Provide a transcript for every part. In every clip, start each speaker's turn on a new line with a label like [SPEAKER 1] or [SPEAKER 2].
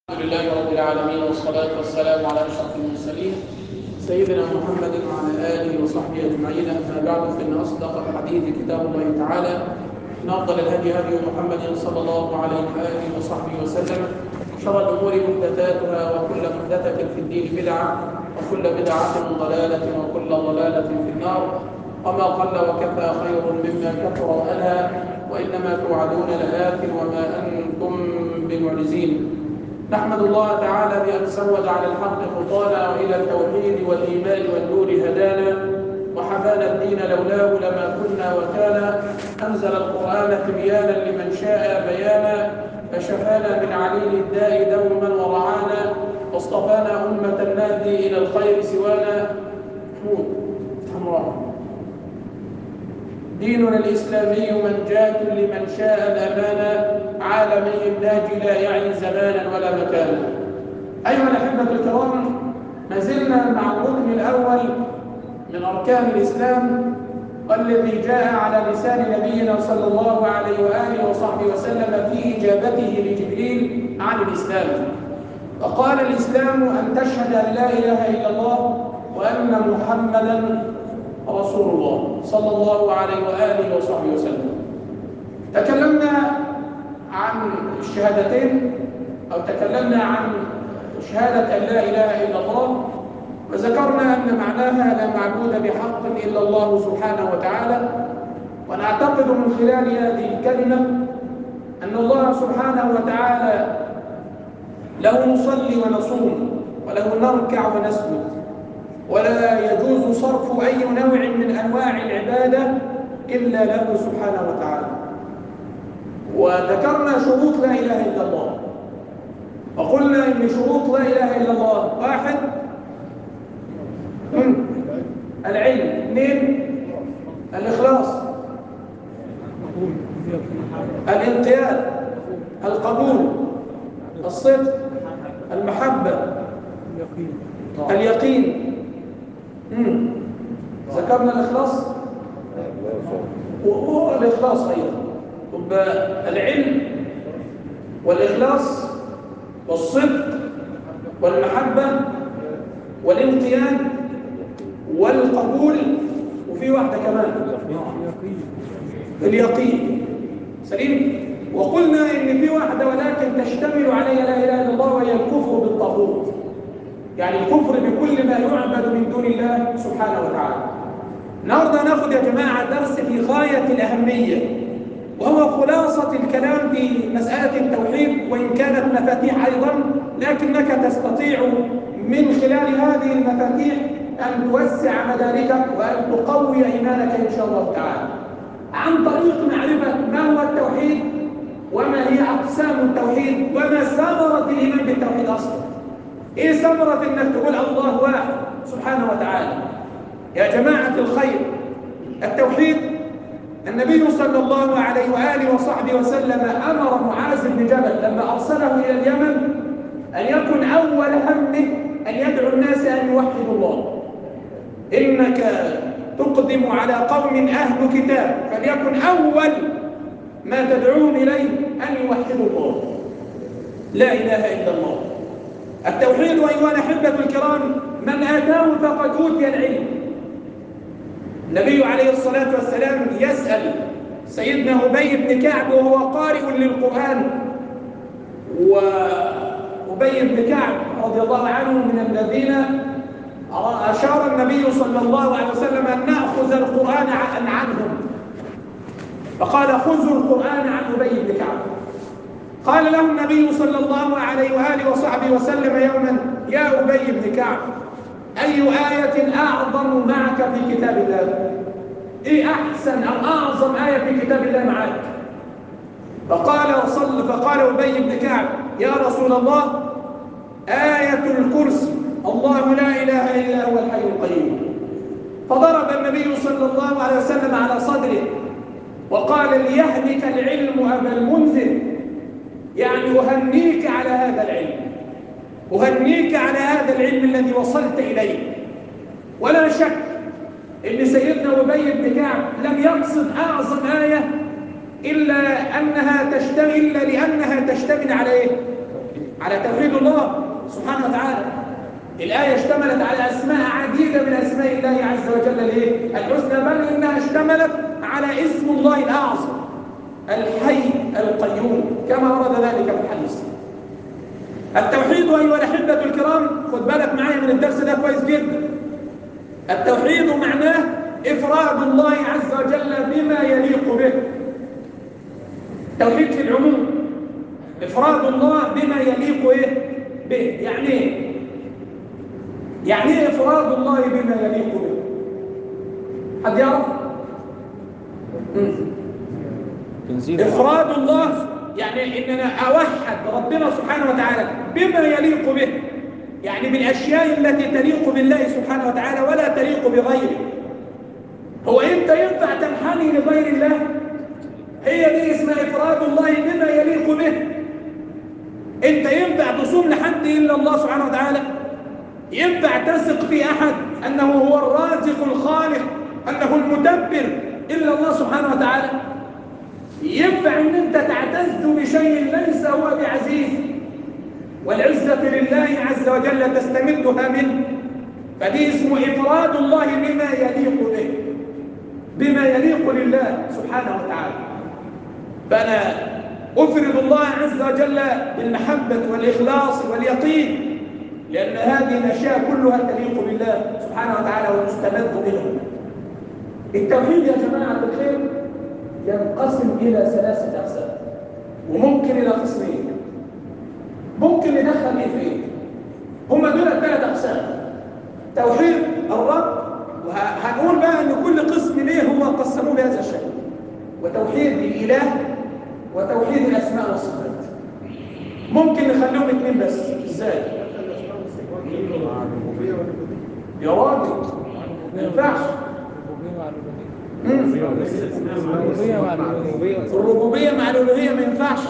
[SPEAKER 1] الحمد لله رب العالمين والصلاة والسلام على أشرف المرسلين سيدنا محمد وعلى آله وصحبه أجمعين أما بعد فإن أصدق الحديث كتاب الله تعالى إن أفضل الهدي هدي محمد صلى الله عليه وآله وصحبه وسلم شر الأمور محدثاتها وكل محدثة في الدين بدعة وكل بدعة ضلالة وكل ضلالة في النار وما قل وكفى خير مما كثر وألهى وإنما توعدون لآت وما أنتم بمعجزين نحمد الله تعالى بأن سود على الحق خطانا وإلى التوحيد والإيمان والنور هدانا وحفانا الدين لولاه لما كنا وكان أنزل القرآن تبيانا لمن شاء بيانا فشفانا من عليل الداء دوما ورعانا واصطفانا أمة النادي إلى الخير سوانا محمود حمراء ديننا الإسلامي منجاة لمن شاء الأمان عالمي الناجي لا يعني زمانا ولا مكانا أيها الأحبة الكرام ما زلنا مع الركن الأول من أركان الإسلام والذي جاء على لسان نبينا صلى الله عليه وآله وصحبه وسلم في إجابته لجبريل عن الإسلام فقال الإسلام أن تشهد أن لا إله إلا الله وأن محمدا رسول الله صلى الله عليه وآله وصحبه وسلم تكلمنا عن الشهادتين أو تكلمنا عن شهادة أن لا إله إلا الله وذكرنا أن معناها لا معبود بحق إلا الله سبحانه وتعالى ونعتقد من خلال هذه الكلمة أن الله سبحانه وتعالى له نصلي ونصوم وله نركع ونسجد ولا يجوز صرف أي نوع من أنواع العبادة إلا له سبحانه وتعالى وذكرنا شروط لا إله إلا الله وقلنا إن شروط لا إله إلا الله واحد العلم اثنين الإخلاص الانقياد القبول الصدق المحبة اليقين مم. ذكرنا الإخلاص وهو الإخلاص أيضا يبقى العلم والإخلاص والصدق والمحبة والانقياد والقبول وفي واحدة كمان اليقين سليم وقلنا إن في واحدة ولكن تشتمل عليها لا إله إلا الله وهي الكفر بالطاغوت يعني الكفر بكل ما يعبد من دون الله سبحانه وتعالى النهارده ناخد يا جماعة درس في غاية الأهمية وهو خلاصة الكلام في مسألة التوحيد وإن كانت مفاتيح أيضا لكنك تستطيع من خلال هذه المفاتيح أن توسع مداركك وأن تقوي إيمانك إن شاء الله تعالى عن طريق معرفة ما هو التوحيد وما هي أقسام التوحيد وما ثمرة الإيمان بالتوحيد أصلا إيه ثمرة إنك تقول الله واحد سبحانه وتعالى يا جماعة الخير التوحيد النبي صلى الله عليه وآله وصحبه وسلم أمر معاذ بن جبل لما أرسله إلى اليمن أن يكن أول همه أن يدعو الناس أن يوحدوا الله إنك تقدم على قوم أهل كتاب فليكن أول ما تدعوهم إليه أن يوحدوا الله لا إله إلا الله التوحيد أيها الأحبة الكرام من آتاه فقد أوتي العلم النبي عليه الصلاة والسلام يسأل سيدنا أبي بن كعب وهو قارئ للقرآن وأبي بن كعب رضي الله عنه من الذين أشار النبي صلى الله عليه وسلم أن نأخذ القرآن عنهم فقال خذوا القرآن عن أبي بن كعب قال له النبي صلى الله عليه وآله وصحبه وسلم يوما يا أبي بن كعب أي آية أعظم معك في كتاب الله إيه أحسن أو أعظم آية في كتاب الله معك فقال وصل فقال أبي بن كعب يا رسول الله آية الكرسي الله لا إله إلا هو الحي القيوم فضرب النبي صلى الله عليه وسلم على صدره وقال ليهدك العلم أبا المنذر يعني أهنيك على هذا العلم أهنيك على هذا العلم الذي وصلت إليه ولا شك إن سيدنا أبي بن كعب لم يقصد أعظم آية إلا أنها تشتمل إلا لأنها تشتمل على إيه؟ على توحيد الله سبحانه وتعالى الآية اشتملت على أسماء عديدة من أسماء الله عز وجل الايه؟ الحسنى بل إنها اشتملت على اسم الله الأعظم الحي القيوم كما ورد ذلك في الحديث التوحيد أيها الأحبة الكرام خد بالك معايا من الدرس ده كويس جدا التوحيد معناه إفراد الله عز وجل بما يليق به توحيد في العموم إفراد الله بما يليق إيه؟ به يعني إيه؟ يعني إيه إفراد الله بما يليق به حد يعرف؟ إفراد الله يعني إن أنا أوحد ربنا سبحانه وتعالى بما يليق به يعني بالأشياء التي تليق بالله سبحانه وتعالى ولا تليق بغيره هو أنت ينفع تنحني لغير الله هي دي اسمها إفراد الله بما يليق به أنت ينفع تصوم لحد إلا الله سبحانه وتعالى ينفع تثق في أحد أنه هو الرازق الخالق أنه المدبر إلا الله سبحانه وتعالى ينفع ان انت تعتز بشيء ليس هو بعزيز والعزة لله عز وجل تستمدها منه فدي اسمه إفراد الله بما يليق به بما يليق لله سبحانه وتعالى فأنا أفرد الله عز وجل بالمحبة والإخلاص واليقين لأن هذه الأشياء كلها تليق بالله سبحانه وتعالى وتستمد منه التوحيد يا جماعة الخير ينقسم إلى ثلاثة أقسام وممكن إلى قسمين ممكن ندخل إيه في إيه؟ هم دول ثلاث أقسام توحيد الرب وهنقول بقى إن كل قسم ليه هو قسموه بهذا الشكل وتوحيد الإله وتوحيد الأسماء والصفات ممكن نخليهم اثنين بس إزاي؟ يا راجل ما ينفعش الربوبية مع الألوهية ما ينفعش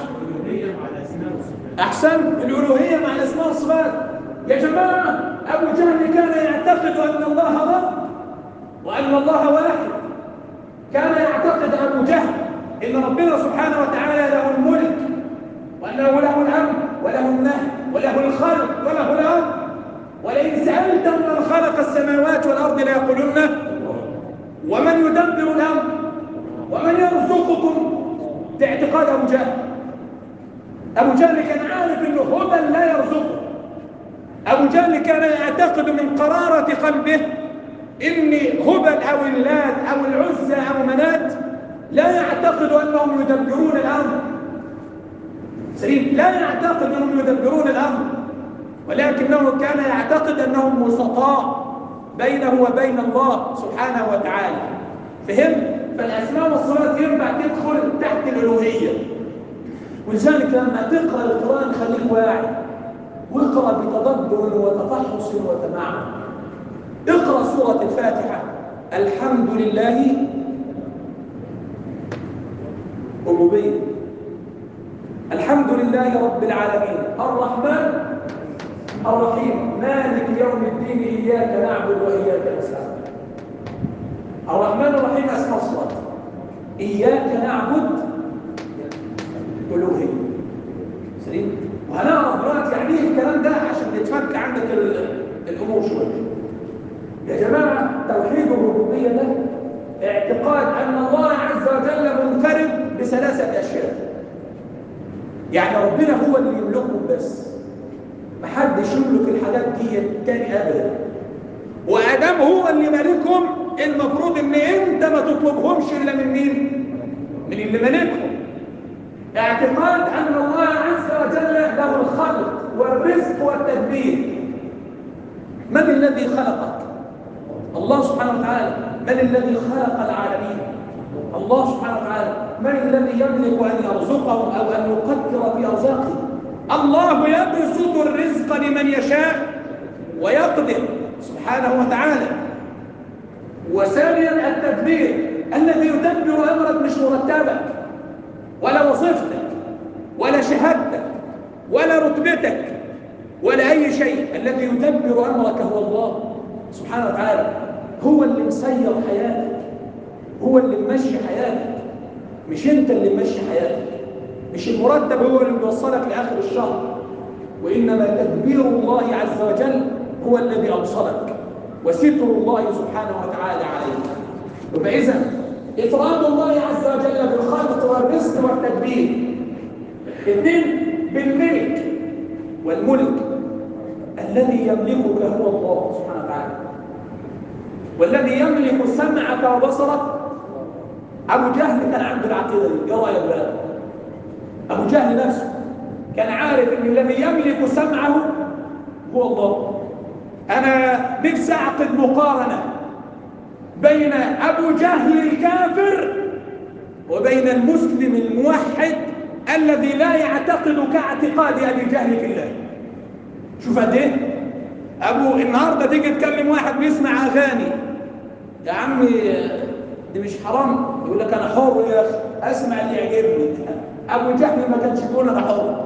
[SPEAKER 1] أحسن الألوهية مع الأسماء والصفات يا جماعة أبو جهل كان يعتقد أن الله رب وأن الله واحد كان يعتقد أبو جهل إن ربنا سبحانه وتعالى له الملك وأنه له الأمر وله النهي وله الخلق وله الأمر ولئن سألتم من خلق السماوات والأرض ليقولن ومن يدبر الأمر ومن يرزقكم باعتقاد أبو جهل أبو جهل كان عارف أنه هدى لا يرزقه أبو جهل كان يعتقد من قرارة قلبه إن هبل أو اللات أو العزى أو منات لا يعتقد أنهم يدبرون الأمر سليم لا يعتقد أنهم يدبرون الأمر ولكنه كان يعتقد أنهم وسطاء بينه وبين الله سبحانه وتعالى فهم فالأسماء والصفات ينفع تدخل تحت الألوهية ولذلك لما تقرأ القرآن خليك واعي واقرأ بتدبر وتفحص وتمعن اقرأ سورة الفاتحة الحمد لله ربوبية الحمد لله رب العالمين الرحمن الرحيم مالك يوم الدين إياك نعبد وإياك نستعين الرحمن الرحيم أسماء الصلاة إياك نعبد ألوهية سليم وهنعرف دلوقتي يعني ايه الكلام ده عشان يتفك عندك الأمور شوية يا جماعة توحيد الربوبية ده اعتقاد أن الله عز وجل منفرد بثلاثة أشياء يعني ربنا هو اللي يملكهم بس محدش يملك الحاجات دي تاني ابدا وادام هو اللي مالكهم المفروض ان انت ما تطلبهمش الا من مين من اللي مالكهم اعتقاد ان الله عز وجل له الخلق والرزق والتدبير من الذي خلقك الله سبحانه وتعالى من الذي خلق العالمين الله سبحانه وتعالى من الذي يملك ان يرزقهم او ان يقدر في ارزاقهم الله يبسط الرزق لمن يشاء ويقدر سبحانه وتعالى وثانيا التدبير الذي يدبر امرك مش مرتبك ولا وظيفتك ولا شهادتك ولا رتبتك ولا اي شيء الذي يدبر امرك هو الله سبحانه وتعالى هو اللي مسير حياتك هو اللي ممشي حياتك مش انت اللي ممشي حياتك مش المرتب هو اللي بيوصلك لاخر الشهر وإنما تدبير الله عز وجل هو الذي أوصلك وستر الله سبحانه وتعالى عليك فإذا إفراد الله عز وجل بالخلق والرزق والتدبير اثنين بالملك والملك الذي يملكك هو الله سبحانه وتعالى والذي يملك سمعك وبصرك أبو جهل كان عنده العقيدة دي يا رأيك أبو جهل نفسه كان عارف ان الذي يملك سمعه هو الله انا نفسي اعقد مقارنه بين ابو جهل الكافر وبين المسلم الموحد الذي لا يعتقد كاعتقاد ابي جهل في الله شوف قد ايه ابو النهارده تيجي تكلم واحد بيسمع اغاني يا عمي دي مش حرام يقول لك انا حر يا اخي اسمع اللي يعجبني ابو جهل ما كانش يقول انا حر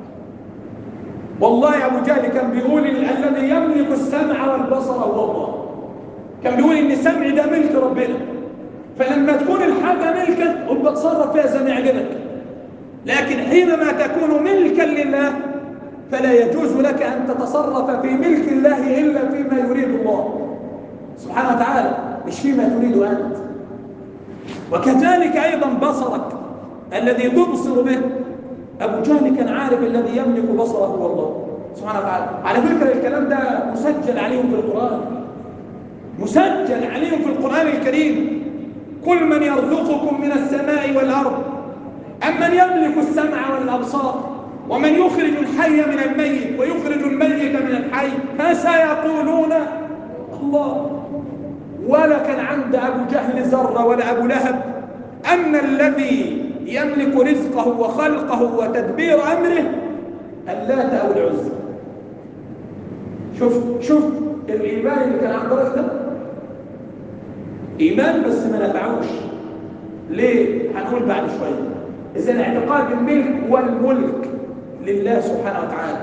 [SPEAKER 1] والله أبو جهل كان بيقول الذي يملك السمع والبصر هو الله كان بيقول إن السمع ده ملك ربنا فلما تكون الحاجة ملكك ابقى تصرف فيها زي ما يعجبك لكن حينما تكون ملكا لله فلا يجوز لك أن تتصرف في ملك الله إلا فيما يريد الله سبحانه وتعالى مش فيما تريد أنت وكذلك أيضا بصرك الذي تبصر به أبو جهل كان عارف الذي يملك بصره هو الله سبحانه وتعالى على فكرة الكلام ده مسجل عليهم في القرآن مسجل عليهم في القرآن الكريم كل من يرزقكم من السماء والأرض أم من يملك السمع والأبصار ومن يخرج الحي من الميت ويخرج الميت من الحي فسيقولون الله ولا كان عند أبو جهل ذرة ولا أبو لهب أن الذي يملك رزقه وخلقه وتدبير أمره اللات أو العزى شوف شوف الإيمان اللي كان عند الرجل ده إيمان بس ما نفعوش ليه؟ هنقول بعد شوية إذا اعتقاد الملك والملك لله سبحانه وتعالى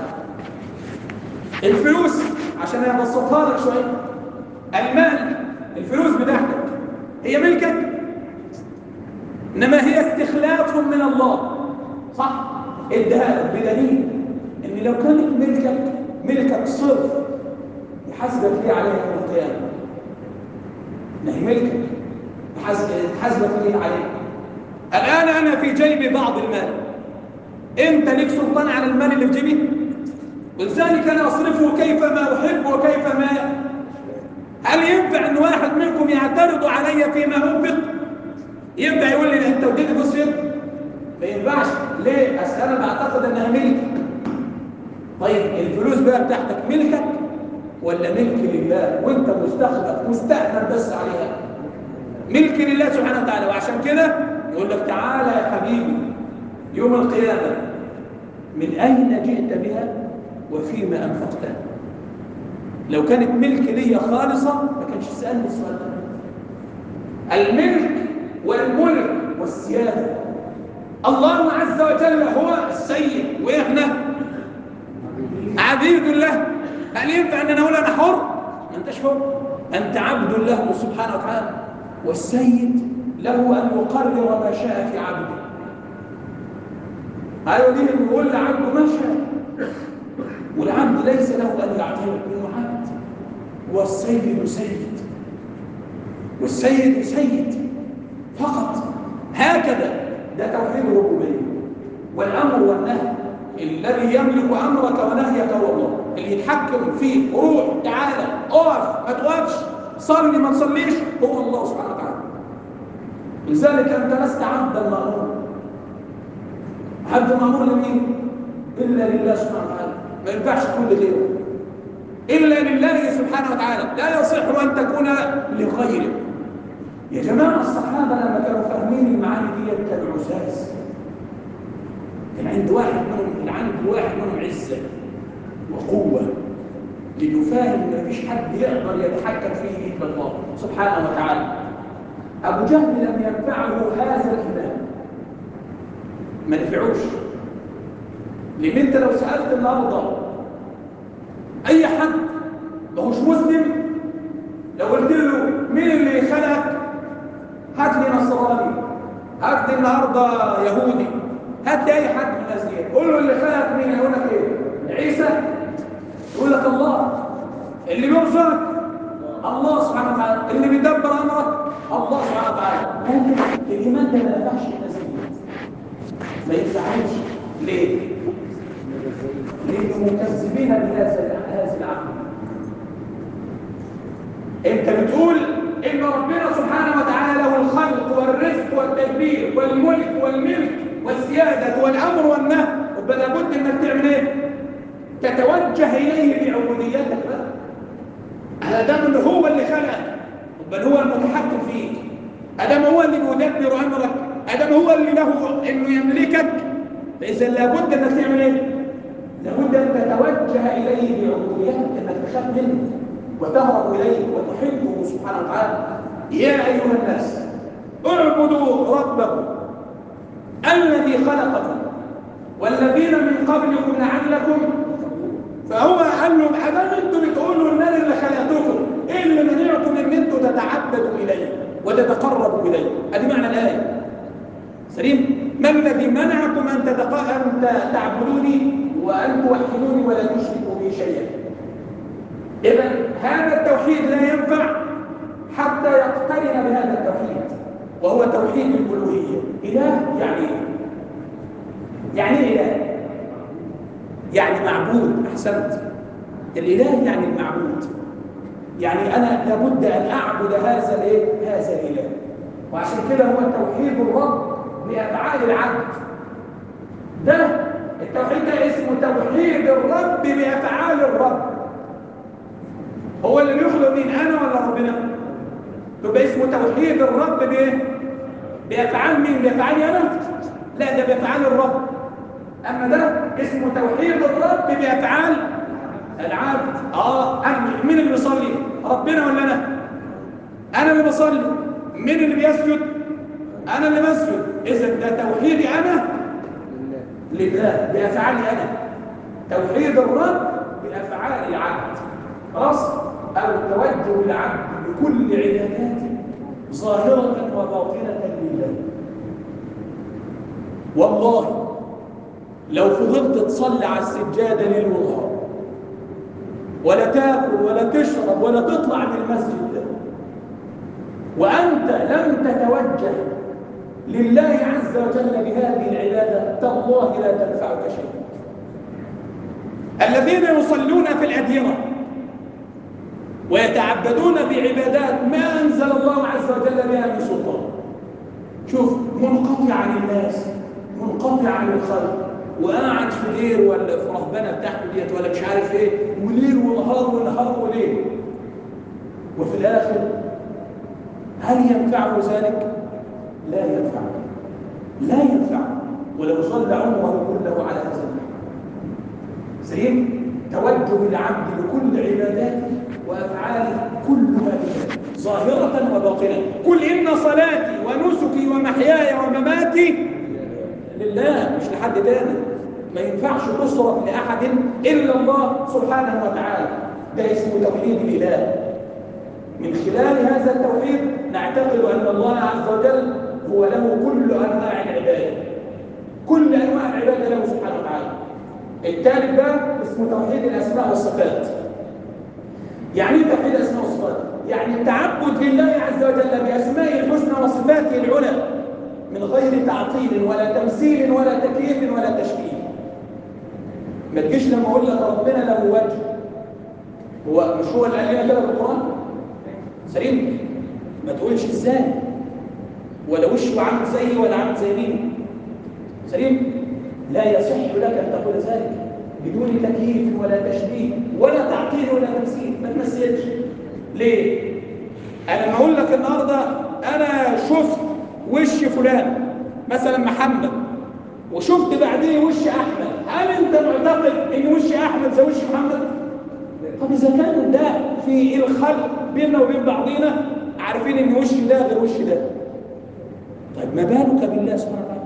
[SPEAKER 1] الفلوس عشان أبسطها لك شوية المال الفلوس بتاعتك هي ملكك إنما هي استخلاف من الله صح؟ ادها بدليل إن لو كانت ملكك ملكك صرف يحاسبك ليه عليها يوم القيامة ما هي ملكك يحاسبك ليه عليها الآن أنا في جيبي بعض المال أنت لك سلطان على المال اللي في جيبي ولذلك أنا أصرفه كيفما أحب وكيفما هل ينفع أن واحد منكم يعترض علي فيما أنفق ينفع يقول لي أنت وديتي بص ما ينفعش ليه؟ أصل أنا بعتقد أنها ملك طيب الفلوس بقى بتاعتك ملكك ولا ملك لله وانت مستخلف مستأمن بس عليها ملك لله سبحانه وتعالى وعشان كده يقول لك تعالى يا حبيبي يوم القيامة من أين جئت بها وفيما أنفقتها لو كانت ملك لي خالصة ما كانش يسألني السؤال ده الملك والملك والسيادة الله عز وجل هو السيد وإحنا عبيد الله هل ينفع أن أنا أقول أنا حر؟ ما أنتش حر أنت عبد الله سبحانه وتعالى والسيد له أن يقرر ما شاء في عبده أيوة دي بيقول لعبده ما شاء والعبد ليس له أن يعترف أنه عبد والسيد سيد والسيد سيد فقط هكذا ده توحيد الربوبيه والامر والنهي الذي يملك امرك ونهيك هو الله اللي يتحكم فيه روح تعالى اقف ما توقفش صلي ما تصليش هو الله سبحانه وتعالى لذلك انت لست عبدا مامور عبد مامور لمين الا لله سبحانه وتعالى ما ينفعش تكون لغيره الا لله سبحانه وتعالى لا يصح ان تكون لغيره يا جماعة الصحابة لما كانوا فاهمين المعاني دي كانوا عزاز كان عند واحد منهم كان عند واحد منهم عزة وقوة لأنه فاهم إن مفيش حد يقدر يتحكم فيه إلا الله سبحانه وتعالى أبو جهل لم ينفعه هذا الإيمان ما نفعوش لأن أنت لو سألت النهارده أي حد ما هوش مسلم لو قلت له مين اللي خلقك هات لي نصراني هات لي النهارده يهودي هات لي اي حد من الناس دي قول له اللي خلق مين هيقول لك ايه عيسى يقول لك الله اللي بيرزقك الله سبحانه وتعالى اللي بيدبر امرك الله سبحانه وتعالى لكن الايمان ده ما نفعش الناس ما ينفعش ليه؟ لانه مكذبين بهذا هذه العقل انت بتقول ان ربنا سبحانه وتعالى له الخلق والرزق والتدبير والملك والملك والسياده والامر والنهي يبقى لابد انك تعمل ايه؟ تتوجه اليه بعبوديتك بقى ادم اللي هو اللي خلقك بل هو المتحكم فيك ادم هو اللي بيدبر امرك ادم هو اللي له انه يملكك فاذا لابد انك تعمل ايه؟ لابد ان تتوجه اليه بعبوديتك انك تخاف منه وتهرب اليه وتحبه سبحانه وتعالى يا ايها الناس اعبدوا ربكم الذي خلقكم والذين من قبلكم لعلكم فهو قال لهم ادام انتم بتقولوا ان انا اللي خلقتكم ايه اللي منعكم ان انتم تتعبدوا الي وتتقربوا الي ادي معنى الايه سليم ما الذي منعكم ان تتق... ان تعبدوني وان توحدوني ولا تشركوا بي شيئا اذا هذا التوحيد لا ينفع حتى يقترن بهذا التوحيد وهو توحيد الالوهيه اله يعني ايه يعني ايه اله يعني معبود احسنت الاله يعني المعبود يعني انا لابد ان اعبد هذا الايه هذا الاله وعشان كده هو توحيد الرب بافعال العبد ده التوحيد ده اسمه توحيد الرب بافعال الرب هو اللي بيخلق مين انا ولا ربنا يبقى اسمه توحيد الرب بايه بافعال مين بافعالي انا لا ده بافعال الرب اما ده اسمه توحيد الرب بافعال العبد اه انا مين اللي بيصلي ربنا ولا انا انا اللي بصلي مين اللي بيسجد انا اللي بسجد اذا ده توحيدي انا لله بافعالي انا توحيد الرب بافعال العبد خلاص او التوجه للعبد بكل عباداته ظاهره وباطنه لله والله لو فضلت تصلي على السجاده ليل ونهار ولا تاكل ولا تشرب ولا تطلع من المسجد ده وانت لم تتوجه لله عز وجل بهذه العباده تالله لا تنفعك شيء الذين يصلون في الاديره ويتعبدون بعبادات ما انزل الله عز وجل بها من سلطان شوف منقطع عن الناس منقطع عن الخلق وقاعد في دير ولا في رهبنه بتاعته ديت ولا مش عارف ايه وليل ونهار ونهار وليل وفي الاخر هل ينفعه ذلك؟ لا ينفعه لا ينفعه ولو صلى عمره كله على هذا النحو سليم توجه العبد بكل عباداته وافعاله كلها لله ظاهره وباطنه قل ان صلاتي ونسكي ومحياي ومماتي لله مش لحد تاني ما ينفعش تصرف لأحد إلا الله سبحانه وتعالى ده اسمه توحيد الإله من خلال هذا التوحيد نعتقد أن الله عز وجل هو له كل أنواع العبادة كل أنواع العبادة له سبحانه وتعالى الثالث ده اسمه توحيد الأسماء والصفات يعني ايه توحيد الأسماء والصفات؟ يعني التعبد لله عز وجل بأسمائه الحسنى وصفاته العلى من غير تعطيل ولا تمثيل ولا تكييف ولا تشبيه ما تجيش لما اقول لك ربنا له وجه هو مش هو اللي قال لنا كده في القران سليم ما تقولش ازاي ولا وشه عامل زيي ولا عامل زي مين سليم لا يصح لك ان تقول ذلك بدون تكييف ولا تشبيه ولا تعطيل ولا تمثيل ما تمثلش ليه انا لما اقول لك النهارده انا شفت وش فلان مثلا محمد وشفت بعديه وش احمد هل انت معتقد ان وش احمد زي وش محمد طب اذا كان ده في الخلق بيننا وبين بعضينا عارفين ان وش ده غير وش ده طيب ما بالك بالله سبحانه وتعالى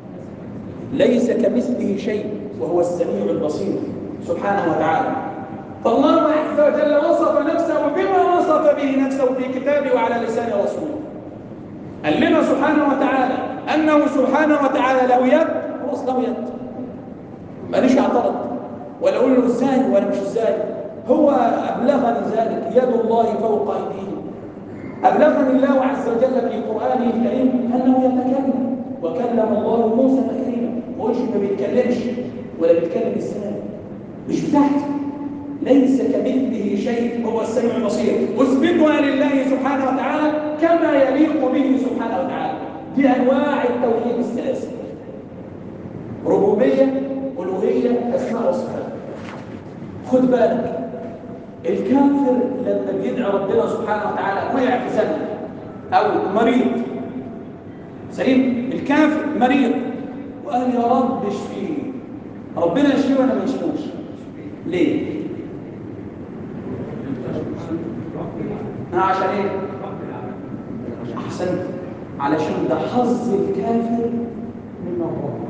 [SPEAKER 1] ليس كمثله شيء وهو السميع البصير سبحانه وتعالى فالله عز وجل وصف نفسه بما وصف به نفسه في كتابه وعلى لسان رسوله قال لنا سبحانه وتعالى أنه سبحانه وتعالى له يد خلاص له يد ماليش اعترض ولا اقول له ازاي ولا مش ازاي هو ابلغني ذلك يد الله فوق ايديهم ابلغني الله عز وجل في قرانه الكريم انه يتكلم وكلم الله موسى تكليما ما قلش ما بيتكلمش ولا بيتكلم ازاي مش بتاعتي ليس كمثله شيء هو السميع البصير اثبتها لله سبحانه وتعالى كما يليق به سبحانه وتعالى دي انواع التوحيد الثلاثه ربوبيه الوهيه اسماء وصفات خد بالك الكافر لما بيدعي ربنا سبحانه وتعالى وقع في زمن او مريض سليم الكافر مريض وقال يا رب اشفيه ربنا يشفيه وانا ما يشفوش ليه عشان ايه احسنت علشان ده حظ الكافر من الرب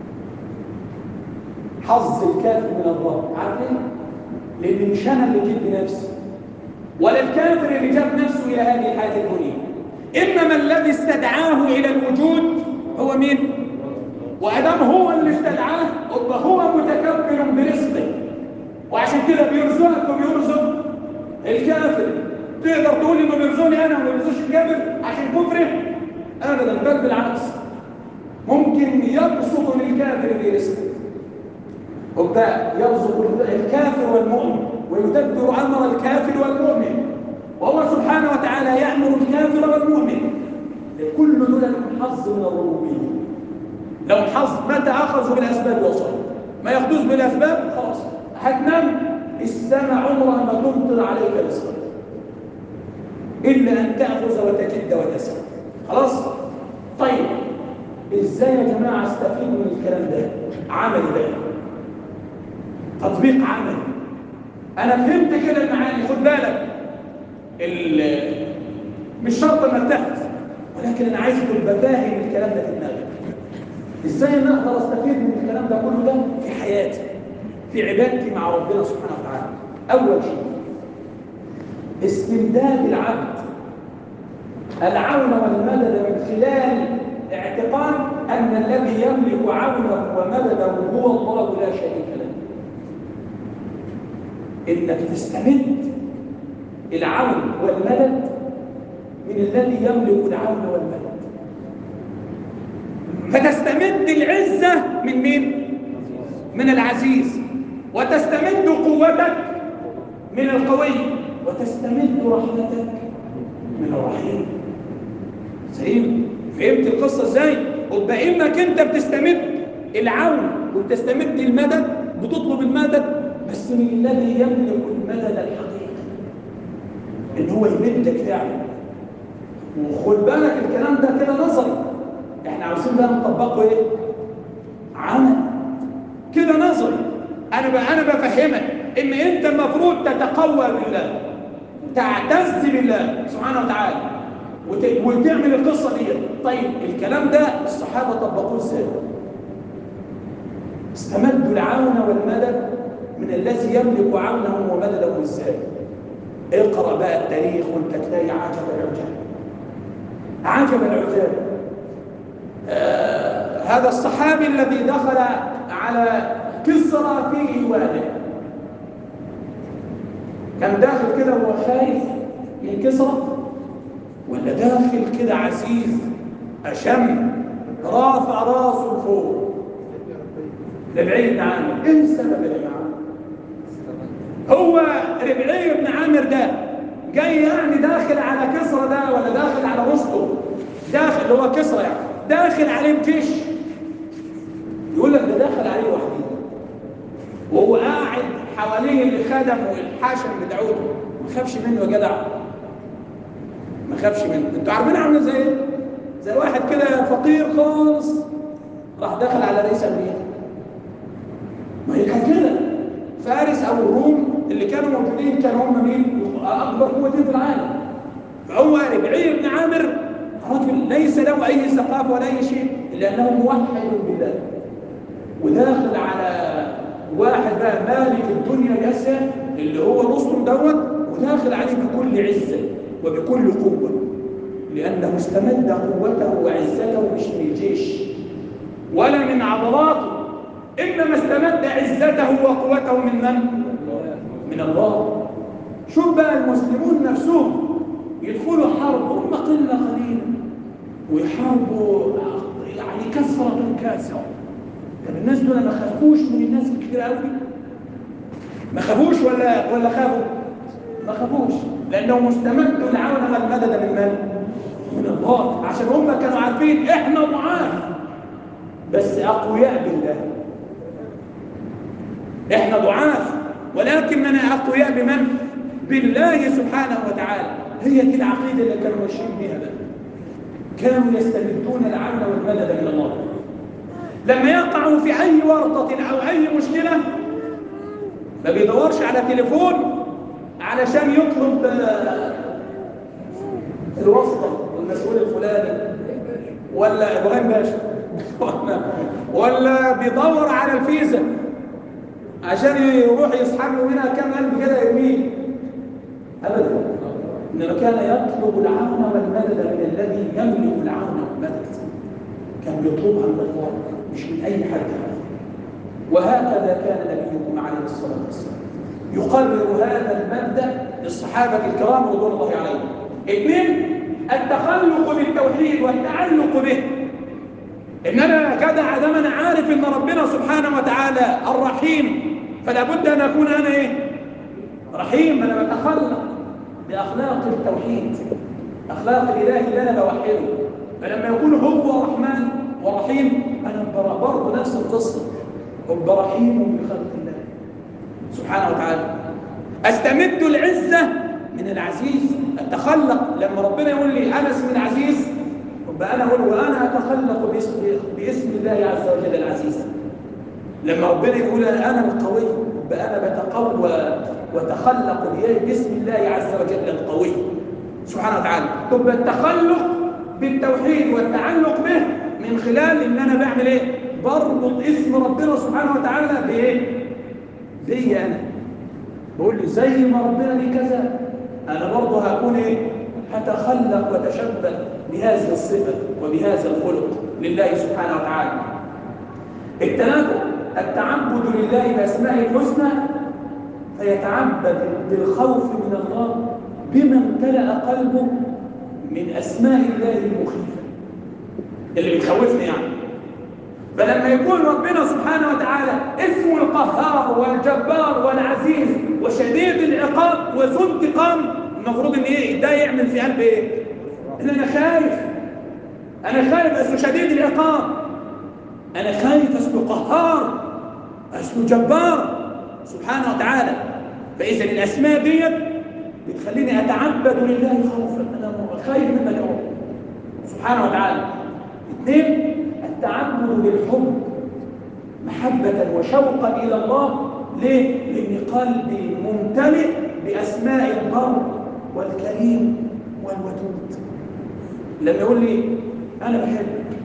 [SPEAKER 1] حظ الكافر من الرب عارف ليه لان مش انا اللي جيت بنفسي ولا الكافر اللي جاب نفسه الى هذه الحياه الدنيا انما الذي استدعاه الى الوجود هو مين وادام هو اللي استدعاه يبقى هو متكبر برزقه وعشان كده بيرزقك وبيرزق الكافر تقدر تقول لي ما بيرزقني انا وما بيرزقش الكافر عشان كفره ابدا بل بالعكس ممكن يبسط للكافر برزقه وبقى يرزق الكافر والمؤمن ويدبر امر الكافر والمؤمن وهو سبحانه وتعالى يامر الكافر والمؤمن لكل دول لهم حظ من الربوبيه لو حظ متى اخذوا بالاسباب وصلوا ما ياخذوش بالاسباب خلاص هتنام السماء عمرها ما تمطر عليك رزقا الا ان تاخذ وتجد وتسعى خلاص طيب ازاي يا جماعه استفيد من الكلام ده عملي بقى تطبيق عملي انا فهمت كده المعاني خد بالك مش شرط انك تحفظ ولكن انا عايز تبقى فاهم الكلام ده في دماغك ازاي انا اقدر استفيد من الكلام ده كله ده في حياتي في عبادتي مع ربنا سبحانه وتعالى اول شيء استمداد العبد العون والمدد من خلال اعتقاد ان الذي يملك عونه ومدده هو الله لا شريك له انك تستمد العون والمدد من الذي يملك العون والمدد فتستمد العزة من مين؟ من العزيز وتستمد قوتك من القوي وتستمد رحمتك من الرحيم سليم فهمت القصة ازاي؟ وبقى انك انت بتستمد العون وبتستمد المدد بتطلب المدد بس من الذي يملك المدد الحقيقي ان هو يمدك فعلا وخد بالك الكلام ده كده نظري احنا عاوزين بقى نطبقه ايه عمل كده نظري انا بقى انا بفهمك ان انت المفروض تتقوى بالله تعتز بالله سبحانه وتعالى وت... وتعمل القصه دي طيب الكلام ده الصحابه طبقوه ازاي استمدوا العون والمدد من الذي يملك عونه ومدده ازاي اقرا بقى التاريخ وانت تلاقي عجب العجاب عجب العجاب آه هذا الصحابي الذي دخل على كسرى في إيواله كان داخل كده وهو خايف من كسرى ولا داخل كده عزيز أشم رافع راسه فوق ربعي بن عامر ايه السبب يا جماعه هو ربعي بن عامر ده جاي يعني داخل على كسرى ده ولا داخل على رستم داخل هو كسرى يعني داخل عليه بجيش يقول لك ده داخل عليه وحده وهو قاعد حواليه الخدم والحاشم بتاعته ما خافش منه يا جدع ما خافش منه انتوا عارفين عامله زي ايه زي واحد كده فقير خالص راح داخل على رئيس امريكا ما هي كانت كده فارس او الروم اللي كانوا موجودين كانوا هم مين اكبر قوتين في العالم فهو ربعي بن عامر رجل ليس له اي ثقافه ولا اي شيء الا انه موحد بالله وداخل على واحد بقى مالك الدنيا جسا اللي هو رستم دوت وداخل عليه بكل عزه وبكل قوه لانه استمد قوته وعزته مش من الجيش ولا من عضلاته إنما استمد عزته وقوته من من؟ من الله شوف بقى المسلمون نفسهم يدخلوا حرب هم قلة قليلة ويحاربوا يعني كثرة كاسرة طب الناس دول ما خافوش من الناس الكتير قوي ما خافوش ولا ولا خافوا ما خافوش لانهم استمدوا العون والمدد من من من الله عشان هم كانوا عارفين احنا ضعاف بس اقوياء بالله احنا ضعاف ولكننا اقوياء بمن بالله سبحانه وتعالى هي دي العقيده اللي كانوا ماشيين بيها بقى كانوا يستمدون العون والمدد من الله لما يقعوا في اي ورطه او اي مشكله ما بيدورش على تليفون علشان يطلب الواسطه والمسؤول الفلاني ولا ابراهيم باشا ولا بيدور على الفيزا عشان يروح يسحب له منها كام قلب كده يرميه ابدا انما كان يطلب العون والمدد من الذي يملك العون والمدد كان بيطلبها من الله مش من اي حد وهكذا كان نبيكم عليه الصلاه والسلام يقرر هذا المبدا للصحابه الكرام رضوان الله عليهم اثنين التخلق بالتوحيد والتعلق به ان انا جدع ده انا عارف ان ربنا سبحانه وتعالى الرحيم فلا بد ان اكون انا ايه رحيم انا بتخلق باخلاق التوحيد اخلاق الاله اللي انا بوحده فلما يكون هو رحمن ورحيم انا برضه نفس القصه ابقى رحيم بخلق الله سبحانه وتعالى استمد العزه من العزيز اتخلق لما ربنا يقول لي انس من عزيز يبقى انا اقول وانا اتخلق باسم, باسم الله عز وجل العزيز لما ربنا يقول انا القوي يبقى انا بتقوى وتخلق باسم الله عز وجل القوي سبحانه وتعالى تبقى التخلق بالتوحيد والتعلق به من خلال ان انا بعمل ايه بربط اسم ربنا سبحانه وتعالى بايه بيا انا بقول لي زي ما ربنا لي كذا انا برضه هكون ايه هتخلق وتشبه بهذه الصفه وبهذا الخلق لله سبحانه وتعالى التنبؤ التعبد لله باسمائه الحسنى فيتعبد بالخوف من الله بما امتلأ قلبه من أسماء الله المخيفة اللي بتخوفني يعني فلما يكون ربنا سبحانه وتعالى اسمه القهار والجبار والعزيز وشديد العقاب وذو انتقام المفروض ان ايه ده يعمل في قلبي ايه ان انا خايف انا خايف اسمه شديد العقاب انا خايف اسمه قهار اسمه جبار سبحانه وتعالى فاذا الاسماء ديت بتخليني اتعبد لله خوفا انا خايف منك يا رب سبحانه وتعالى اثنين التعبد بالحب محبة وشوقا إلى الله ليه؟ لأن قلبي ممتلئ بأسماء البر والكريم والودود لما يقول لي أنا بحبك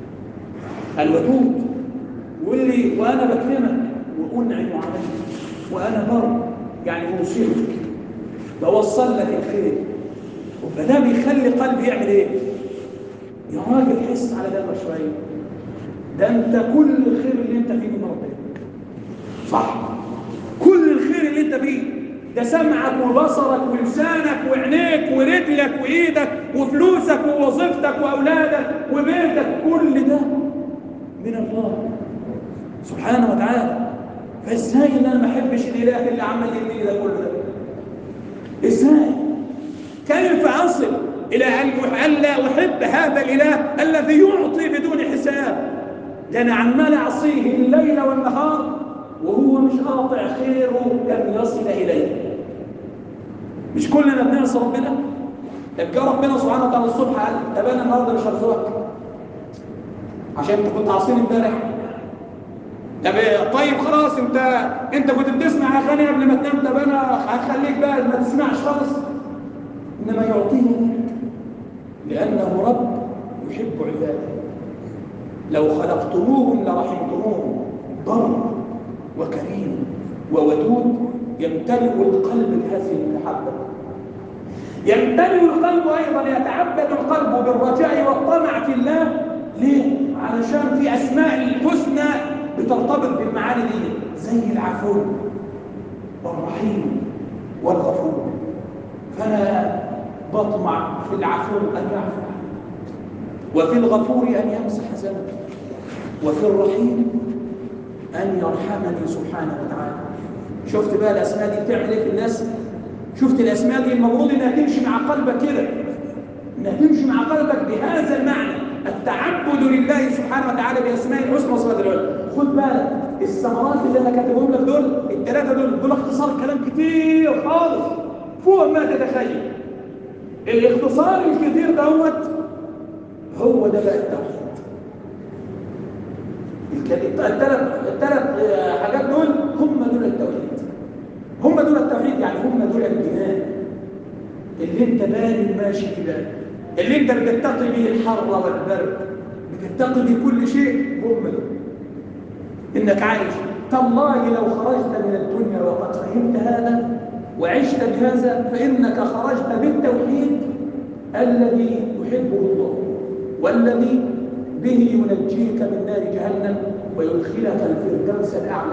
[SPEAKER 1] الودود يقول لي وأنا بكرمك وأنعم عليك وأنا بر يعني أوصلك بوصل لك الخير فده بيخلي قلبي يعمل ايه يا راجل حس على دمك شويه ده انت كل الخير اللي انت فيه من ربنا صح كل الخير اللي انت فيه ده سمعك وبصرك ولسانك وعينيك ورجلك وايدك وفلوسك ووظيفتك واولادك وبيتك كل ده من الله سبحانه وتعالى فازاي ان انا ما احبش الاله اللي عمل يديني ده كله ده ازاي كيف اصل الى ان لا احب هذا الاله الذي يعطي بدون حساب ده انا عمال اعصيه الليل والنهار وهو مش قاطع خيره لم يصل اليه مش كلنا بنعصي ربنا طب جه ربنا سبحانه وتعالى الصبح قال طب انا النهارده مش هرزقك عشان انت كنت عاصيني امبارح طب طيب خلاص انت انت كنت بتسمع اغاني قبل ما تنام طب انا هخليك بقى ما تسمعش خالص انما يعطيني لانه رب يحب عباده لو خلقتموهم لرحمتموهم بر وكريم وودود يمتلئ القلب بهذه المحبه يمتلئ القلب ايضا يتعبد القلب بالرجاء والطمع في الله ليه علشان في اسماء الحسنى بترتبط بالمعاني دي زي العفو والرحيم والغفور فانا بطمع في العفو ان يعفو وفي الغفور ان يمسح ذنبي وفي الرحيم ان يرحمني سبحانه وتعالى شفت بقى الاسماء دي بتعمل ايه في الناس شفت الاسماء دي المفروض انها تمشي مع قلبك كده انها تمشي مع قلبك بهذا المعنى التعبد لله سبحانه وتعالى باسماء الحسنى وصفات العلى خد بالك الثمرات اللي انا كاتبهم لك دول الثلاثه دول دول اختصار كلام كتير خالص فوق ما تتخيل الاختصار الكتير دوت هو ده بقى التوحيد الثلاث الثلاث حاجات دول هم دول التوحيد هم دول التوحيد يعني هم دول الجنان اللي انت بال ماشي كده اللي انت بتتقي به الحر والبرد بتتقي به كل شيء هم دول انك عايش تالله لو خرجت من الدنيا وقد فهمت هذا وعشت بهذا فانك خرجت بالتوحيد الذي يحبه الله والذي به ينجيك من نار جهنم ويدخلك الفردوس الاعلى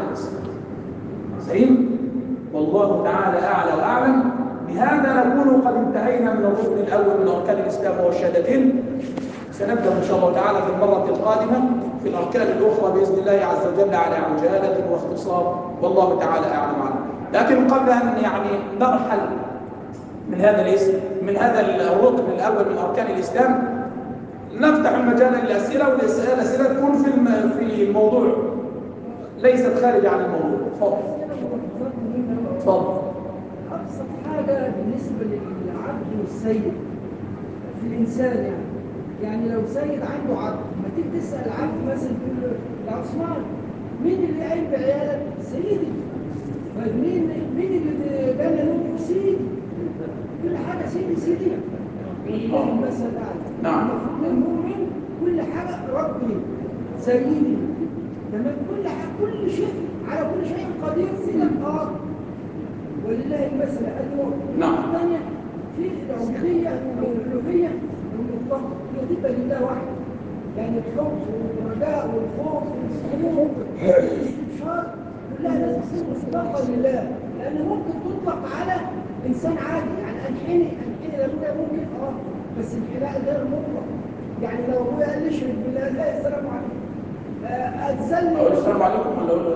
[SPEAKER 1] سليم والله تعالى اعلى واعلم بهذا نكون قد انتهينا من الركن الاول من اركان الاسلام وهو الشهادتين سنبدا ان شاء الله تعالى في المره القادمه في الاركان الاخرى باذن الله عز وجل على عجاله واختصار والله تعالى اعلم عنه لكن قبل ان يعني نرحل من هذا الاسم من هذا الركن الاول من اركان الاسلام نفتح المجال للاسئله والاسئله تكون في في الموضوع ليست خارج عن الموضوع تفضل تفضل
[SPEAKER 2] ابسط حاجه بالنسبه للعبد والسيد في الانسان يعني يعني لو سيد عنده عبد ما تيجي تسال العبد مثلا تقول له يا عثمان مين اللي قايم بعيالك؟ سيدي طيب مين مين اللي بنى نومك؟ سيدي كل حاجه سيدي سيدي والله المثل الاعلى
[SPEAKER 1] نعم.
[SPEAKER 2] المفروض المؤمن كل حاجه ربي سيدي تمام كل حاجه كل شيء على كل شيء قدير سيدك اه ولله المثل الاعلى
[SPEAKER 1] نعم.
[SPEAKER 2] الثانيه في العبوديه او الالوهيه المطلقه هي تبقى لله وحده يعني الحب والرجاء والخوف والسرور والاستبشار كلها لازم تصير مطلقه لله لان ممكن تطلق على انسان عادي يعني انحني انحني لابويا ممكن اه بس انحناء غير مطلق يعني لو ابويا قال لي اشرك بالله لا السلام عليكم آه، اتذلل
[SPEAKER 1] اقول السلام عليكم ولا اقول له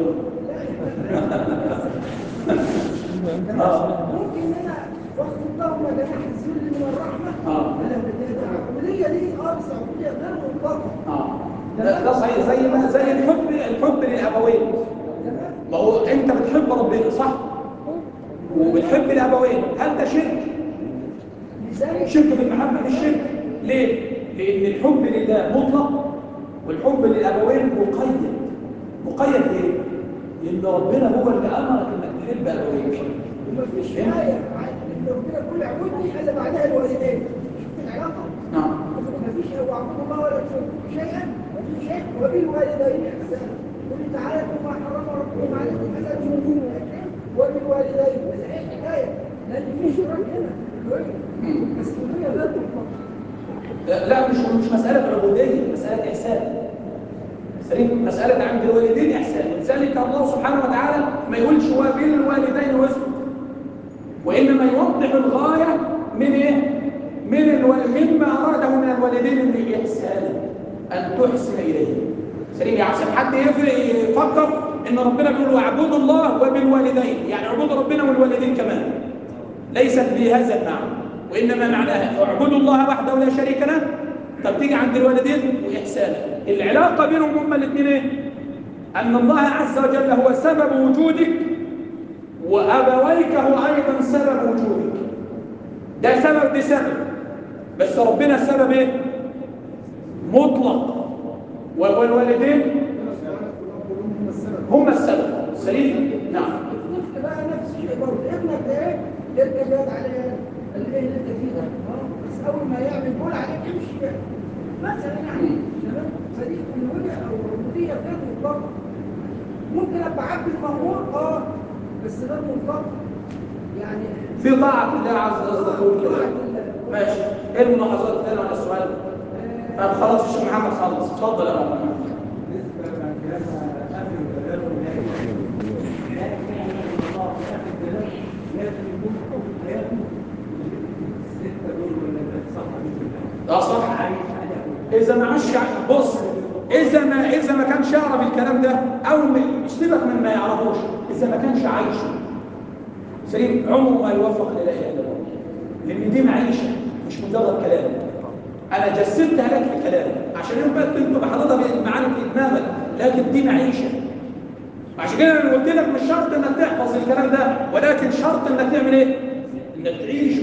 [SPEAKER 2] لا
[SPEAKER 1] آه.
[SPEAKER 2] ممكن ان انا واخد الضغمه جناح الذل من الرحمه
[SPEAKER 1] آه.
[SPEAKER 2] لا ده العبوديه دي اه بس عبوديه غير مطلقه
[SPEAKER 1] اه ده ده صحيح زي ما زي الحب الحب للابوين
[SPEAKER 2] تمام
[SPEAKER 1] ما هو انت بتحب ربنا صح وبتحب الابوين هل ده شرك
[SPEAKER 2] لذلك
[SPEAKER 1] شرك بالمحبه مش شرك ليه لان الحب لله مطلق والحب للابوين مقيد مقيد ليه لان ربنا هو اللي امرك انك تحب ابويك
[SPEAKER 2] ومفيش آية إن ربنا كل عبودي إلا بعدها الوالدين شفت العلاقة؟
[SPEAKER 1] نعم
[SPEAKER 2] مفيش هو عبد الله ولا تشركوا شيئا مفيش شيء وبالوالدين إحسانا قل تعالى ما حرم ربكم عليكم ألا تشركوا وبالوالدين بس إيه الحكاية؟ لأن في شرك هنا بس الدنيا لا تطلق
[SPEAKER 1] لا مش مش مسألة عبودية مسألة إحسان سليم مسألة عند الوالدين إحسان لذلك الله سبحانه وتعالى ما يقولش وبالوالدين واسكت وإنما يوضح الغاية من إيه؟ من الو... مما أراده من الوالدين من إحسان أن تحسن إليه سليم يعني عشان حد يفرق يفكر إن ربنا بيقول واعبدوا الله وبالوالدين يعني اعبدوا ربنا والوالدين كمان ليست بهذا المعنى وإنما معناها اعبدوا الله وحده لا شريك له طب تيجي عند الوالدين وإحسانا العلاقة بينهم هما الاثنين إيه؟ أن الله عز وجل هو سبب وجودك وأبويك هو أيضا سبب وجودك ده سبب بسبب بس ربنا السبب إيه؟ مطلق والوالدين هم السبب سليم؟ نعم
[SPEAKER 2] الطفل بقى نفس الشيء برضه ابنك ده ايه يبقى جاد عليه الايه اللي انت فيه ده اه بس اول ما يعمل بول عليك امشي بقى مثلا يعني تمام فدي الوجه او العبوديه غير مطلقه ممكن ابقى عبد المامور اه بس غير مطلق يعني
[SPEAKER 1] في طاعة الله عز وجل كده
[SPEAKER 2] طاعة الله.
[SPEAKER 1] ماشي ايه الملاحظات الثانية على السؤال؟ طب خلاص الشيخ محمد خلص اتفضل يا محمد
[SPEAKER 3] بالنسبه لما كان اخر لازم يكون حب حياته الستة دول ولا الصفحة دي
[SPEAKER 1] ده صح
[SPEAKER 3] عايش على
[SPEAKER 1] اذا ما عاش بص اذا ما اذا ما كانش يعرف الكلام ده او م- مش سيبك من ما يعرفوش اذا ما كانش عايشه سليم عمره ما يوفق لا اله الا الله لان دي معيشه مش مجرد كلام انا جسدتها لك في كلام عشان يبقى انت بحضرتها معانا في دماغك لكن دي معيشه عشان كده انا قلت لك مش شرط انك تحفظ الكلام ده ولكن شرط انك تعمل ايه؟ انك تعيشه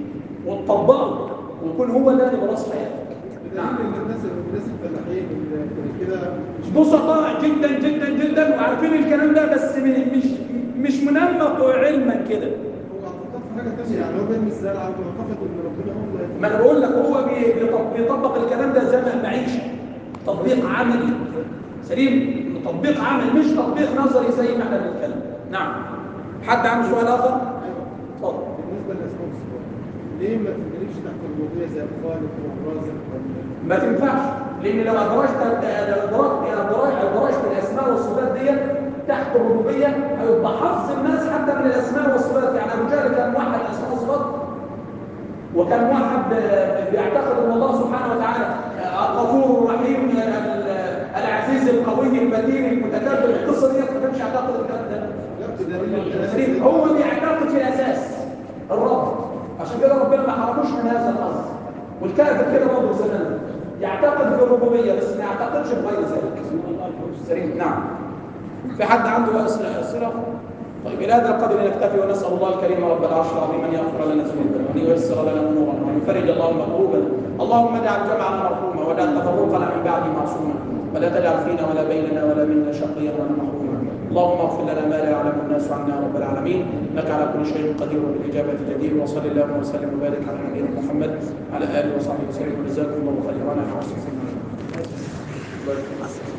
[SPEAKER 1] وتطبقه ويكون هو ده اللي براس حياتك
[SPEAKER 4] بدليل ان الناس الناس الفلاحين اللي كده مش
[SPEAKER 1] بسطاء جدا جدا جدا وعارفين الكلام ده بس م- مش مش منمق علما كده
[SPEAKER 4] هو اعتقد في حاجه ثانيه يعني هو بيلمس زي العبد اعتقد ان ربنا هو
[SPEAKER 1] ما انا بقول لك هو بي- بيطب- بيطبق الكلام ده زي ما معيشه تطبيق عملي سليم تطبيق عملي مش تطبيق نظري زي ما احنا بنتكلم نعم حد عنده سؤال اخر؟
[SPEAKER 4] ايوه
[SPEAKER 1] اتفضل
[SPEAKER 4] بالنسبه للاسماء والصفات ليه ما تدركش تحت الربوبيه زي الخالق والرازق وال-
[SPEAKER 1] ما تنفعش لان لو ادرجت لو ادرجت ادرجت ادرجت الاسماء والصفات دي تحت الربوبيه هيبقى حفظ الناس حتى من الاسماء والصفات يعني ابو جهل كان موحد الاسماء والصفات وكان موحد آه، بيعتقد ان الله سبحانه وتعالى آه، الغفور الرحيم آه، ال- العزيز القوي المتين المتكبر القصه دي ما كانش يعتقد الكلام ده
[SPEAKER 4] لا بدليل
[SPEAKER 1] سليم. هو بيعتقد في الاساس الرب عشان كده ربنا ما حرموش من هذا الحظ والكافر كده برضه زمان يعتقد في الربوبيه بس ما يعتقدش بغير ذلك سليم نعم في حد عنده اسئله اسئله طيب الى هذا القدر نكتفي ونسال الله الكريم رب العرش العظيم ان يغفر لنا ذنوبنا وان ييسر لنا امورنا وان يفرج اللهم كروبنا اللهم اجعل جمعنا مرحوما ولا تفرقنا من بعد معصوما ولا تجعل فينا ولا بيننا ولا منا شقيا ولا محروما اللهم اغفر لنا ما لا يعلم الناس عنا يا رب العالمين انك على كل شيء قدير وبالاجابه جدير وصل اللهم وسلم وبارك على نبينا محمد وعلى اله وصحبه وسلم وجزاكم الله خيرا على حسن